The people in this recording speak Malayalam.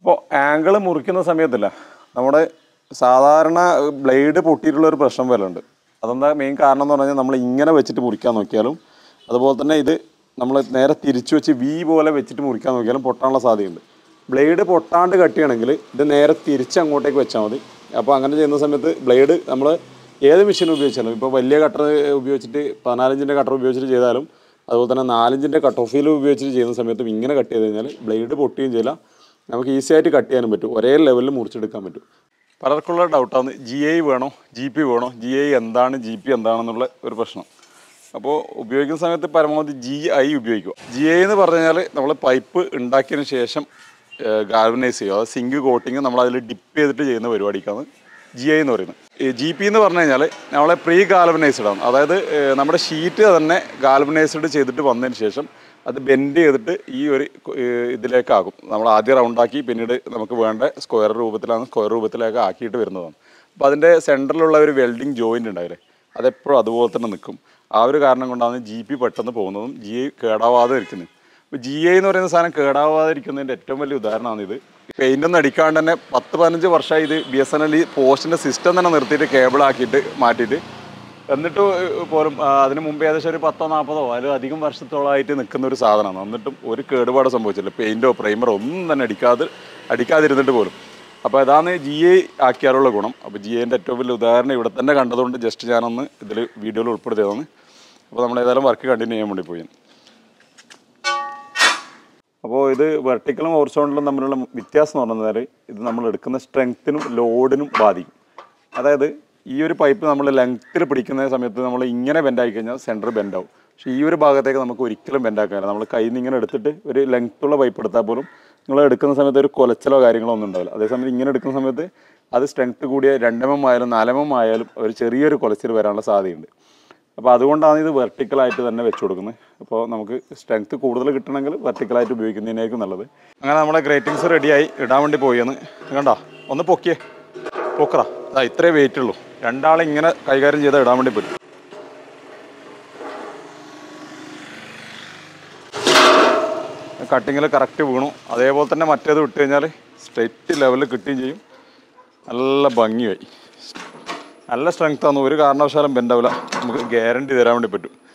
ഇപ്പോൾ ആംഗിൾ മുറിക്കുന്ന സമയത്തില്ല നമ്മുടെ സാധാരണ ബ്ലേഡ് പൊട്ടിയിട്ടുള്ള ഒരു പ്രശ്നം വരെ ഉണ്ട് അതെന്താ മെയിൻ കാരണം എന്ന് പറഞ്ഞാൽ നമ്മൾ ഇങ്ങനെ വെച്ചിട്ട് മുറിക്കാൻ നോക്കിയാലും അതുപോലെ തന്നെ ഇത് നമ്മൾ നേരെ തിരിച്ചു വെച്ച് വി പോലെ വെച്ചിട്ട് മുറിക്കാൻ നോക്കിയാലും പൊട്ടാനുള്ള സാധ്യതയുണ്ട് ബ്ലേഡ് പൊട്ടാണ്ട് കട്ടിയാണെങ്കിൽ ഇത് നേരെ തിരിച്ച് അങ്ങോട്ടേക്ക് വെച്ചാൽ മതി അപ്പോൾ അങ്ങനെ ചെയ്യുന്ന സമയത്ത് ബ്ലേഡ് നമ്മൾ ഏത് മെഷീൻ ഉപയോഗിച്ചാലും ഇപ്പോൾ വലിയ കട്ടർ ഉപയോഗിച്ചിട്ട് പതിനാലിഞ്ചിൻ്റെ കട്ടർ ഉപയോഗിച്ചിട്ട് ചെയ്താലും അതുപോലെ തന്നെ നാലിഞ്ചിൻ്റെ കട്ട് ഓഫിൽ ഉപയോഗിച്ചിട്ട് ചെയ്യുന്ന സമയത്തും ഇങ്ങനെ കട്ട് ചെയ്ത് കഴിഞ്ഞാൽ ബ്ലേഡ് പൊട്ടുകയും ചെയ്യില്ല നമുക്ക് ഈസി ആയിട്ട് കട്ട് ചെയ്യാനും പറ്റും ഒരേ ലെവലിൽ മുറിച്ചെടുക്കാൻ പറ്റും പലർക്കുള്ള ഡൗട്ടാണ് ജി ഐ വേണോ ജി പി വേണോ ജി ഐ എന്താണ് ജി പി എന്താണെന്നുള്ള ഒരു പ്രശ്നം അപ്പോൾ ഉപയോഗിക്കുന്ന സമയത്ത് പരമാവധി ജി ഐ ഉപയോഗിക്കുക ജി ഐ എന്ന് പറഞ്ഞു കഴിഞ്ഞാൽ നമ്മൾ പൈപ്പ് ഉണ്ടാക്കിയതിന് ശേഷം ഗാൽവനൈസ് ചെയ്യുക അതായത് സിങ്ക് കോട്ടിങ് നമ്മൾ അതിൽ ഡിപ്പ് ചെയ്തിട്ട് ചെയ്യുന്ന പരിപാടിക്കാണ് ജി ഐ എന്ന് പറയുന്നത് ജി പി എന്ന് പറഞ്ഞു കഴിഞ്ഞാൽ നമ്മളെ പ്രീ ഗാൽവനൈസ്ഡ് ആണ് അതായത് ഏഹ്, നമ്മുടെ ഷീറ്റ് തന്നെ ഗാൽവനൈസ്ഡ് ചെയ്തിട്ട് വന്നതിന് ശേഷം അത് ബെൻഡ് ചെയ്തിട്ട് ഈ ഒരു ഏഹ്, ഇതിലേക്കാകും നമ്മൾ ആദ്യം റൗണ്ടാക്കി പിന്നീട് നമുക്ക് വേണ്ട സ്ക്വയർ രൂപത്തിലാണ് സ്ക്വയർ രൂപത്തിലേക്ക് ആക്കിയിട്ട് വരുന്നതാണ് അപ്പോൾ അതിൻ്റെ സെൻറ്ററിലുള്ള ഒരു വെൽഡിങ് ജോയിൻ്റ് ഉണ്ടാവില്ലേ അതെപ്പോഴും അതുപോലെ തന്നെ നിൽക്കും ആ ഒരു കാരണം കൊണ്ടാണ് ജി പി പെട്ടെന്ന് പോകുന്നതും ജി ഐ കേടാവാതെ ഇരിക്കുന്നത് ഇപ്പോൾ ജി ഐ എന്ന് പറയുന്ന സാധനം കേടാവാതെ ഇരിക്കുന്നതിൻ്റെ ഏറ്റവും വലിയ ഉദാഹരണമാണ് ഇത് പെയിൻ്റ് ഒന്നും അടിക്കാണ്ട് തന്നെ പത്ത് പതിനഞ്ച് വർഷമായി ഇത് ബി എസ് എൻ എൽ ഈ പോസ്റ്റിൻ്റെ സിസ്റ്റം തന്നെ നിർത്തിയിട്ട് കേബിൾ ആക്കിയിട്ട് മാറ്റിയിട്ട് എന്നിട്ട് പോലും ആ, അതിന് മുമ്പ് ഏകദേശം ഒരു പത്തോ നാൽപ്പതോ അതിലും അധികം വർഷത്തോളമായിട്ട് നിൽക്കുന്ന ഒരു സാധനമാണ് എന്നിട്ടും ഒരു കേടുപാട് സംഭവിച്ചില്ല പെയിൻറ്റോ പ്രൈമറോ ഒന്നും തന്നെ അടിക്കാതെ അടിക്കാതിരുന്നിട്ട് പോലും അപ്പോൾ അതാണ് ജി ഐ ആക്കിയാലുള്ള ഗുണം അപ്പോൾ ജി ഐൻ്റെ ഏറ്റവും വലിയ ഉദാഹരണം ഇവിടെ തന്നെ കണ്ടതുകൊണ്ട് ജസ്റ്റ് ഞാനൊന്ന് ഇതിൽ വീഡിയോയിൽ ഉൾപ്പെടുത്തിയതാണ് അപ്പോൾ നമ്മൾ ഏതായാലും വർക്ക് കണ്ടിന്യൂ ചെയ്യാൻ വേണ്ടി പോയി അപ്പോൾ ഇത് വെർട്ടിക്കലും ഹോറിസോണ്ടലും തമ്മിലുള്ള വ്യത്യാസം എന്ന് പറഞ്ഞാൽ ഇത് നമ്മൾ എടുക്കുന്ന സ്ട്രെങ്ത്തിനും ലോഡിനും ബാധിക്കും അതായത് ഈ ഒരു പൈപ്പ് നമ്മൾ ലെങ്ത്തിൽ പിടിക്കുന്ന സമയത്ത് നമ്മൾ ഇങ്ങനെ ബെൻഡാക്കി കഴിഞ്ഞാൽ സെൻറ്റർ ബെൻഡാവും പക്ഷേ ഈ ഒരു ഭാഗത്തേക്ക് നമുക്ക് ഒരിക്കലും ബെൻഡാക്കാനില്ല നമ്മൾ കയ്യിൽ നിന്ന് ഇങ്ങനെ എടുത്തിട്ട് ഒരു ലെങ്ത്തുള്ള പൈപ്പ് എടുത്താൽ പോലും നിങ്ങൾ എടുക്കുന്ന സമയത്ത് ഒരു കൊലച്ചലോ കാര്യങ്ങളോ ഒന്നും ഉണ്ടാവില്ല അതേസമയം ഇങ്ങനെ എടുക്കുന്ന സമയത്ത് അത് സ്ട്രെങ്ത്ത് കൂടിയ രണ്ടെണ്ണം ആയാലും നാലെണ്ണം ആയാലും ഒരു ചെറിയൊരു കൊലച്ചിൽ വരാനുള്ള സാധ്യതയുണ്ട് അപ്പോൾ അതുകൊണ്ടാണ് ഇത് വെർട്ടിക്കലായിട്ട് തന്നെ വെച്ച് കൊടുക്കുന്നത് അപ്പോൾ നമുക്ക് സ്ട്രെങ്ത്ത് കൂടുതൽ കിട്ടണമെങ്കിൽ വെർട്ടിക്കലായിട്ട് ഉപയോഗിക്കുന്നതിനായിരിക്കും നല്ലത് അങ്ങനെ നമ്മുടെ ഗ്രേറ്റിങ്സ് റെഡിയായി ഇടാൻ വേണ്ടി പോയെന്ന് കണ്ടോ ഒന്ന് പൊക്കിയേ പൊക്കറ അതാ ഇത്രേ വെയിറ്റ് ഉള്ളൂ രണ്ടാളെ ഇങ്ങനെ കൈകാര്യം ചെയ്താൽ ഇടാൻ വേണ്ടി പറ്റും കട്ടിങ്ങിൽ കറക്റ്റ് വീണു അതേപോലെ തന്നെ മറ്റേത് വിട്ട് കഴിഞ്ഞാൽ സ്ട്രെയിറ്റ് ലെവലിൽ കിട്ടുകയും ചെയ്യും നല്ല ഭംഗിയായി നല്ല സ്ട്രെങ്ത് ആണ് ഒരു കാരണവശാലും ബെൻഡാവില്ല നമുക്ക് ഗ്യാരണ്ടി തരാൻ വേണ്ടി പറ്റും